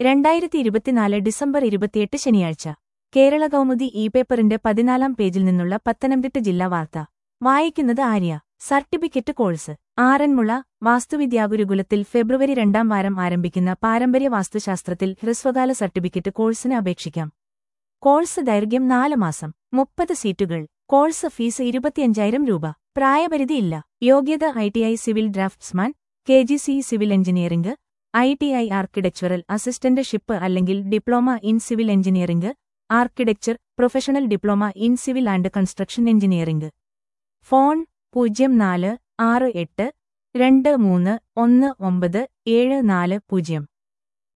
രണ്ടായിരത്തി ഇരുപത്തിനാല് ഡിസംബർ ഇരുപത്തിയെട്ട് ശനിയാഴ്ച കേരള കൗമുദി ഇ പേപ്പറിന്റെ പതിനാലാം പേജിൽ നിന്നുള്ള പത്തനംതിട്ട ജില്ലാ വാർത്ത വായിക്കുന്നത് ആര്യ സർട്ടിഫിക്കറ്റ് കോഴ്സ് ആറന്മുള വാസ്തുവിദ്യാഗുരുകുലത്തിൽ ഫെബ്രുവരി രണ്ടാം വാരം ആരംഭിക്കുന്ന പാരമ്പര്യ വാസ്തുശാസ്ത്രത്തിൽ ഹ്രസ്വകാല സർട്ടിഫിക്കറ്റ് കോഴ്സിന് അപേക്ഷിക്കാം കോഴ്സ് ദൈർഘ്യം നാല് മാസം മുപ്പത് സീറ്റുകൾ കോഴ്സ് ഫീസ് ഇരുപത്തിയഞ്ചായിരം രൂപ പ്രായപരിധി ഇല്ല യോഗ്യത I T I civil draughtsman K G C civil engineering I T I architectural assistantship അല്ലെങ്കിൽ diploma in civil engineering architecture professional diploma in civil and construction engineering phone പൂജ്യം നാല് ആറ് എട്ട് രണ്ട് മൂന്ന് ഒന്ന് ഒമ്പത് ഏഴ് നാല് പൂജ്യം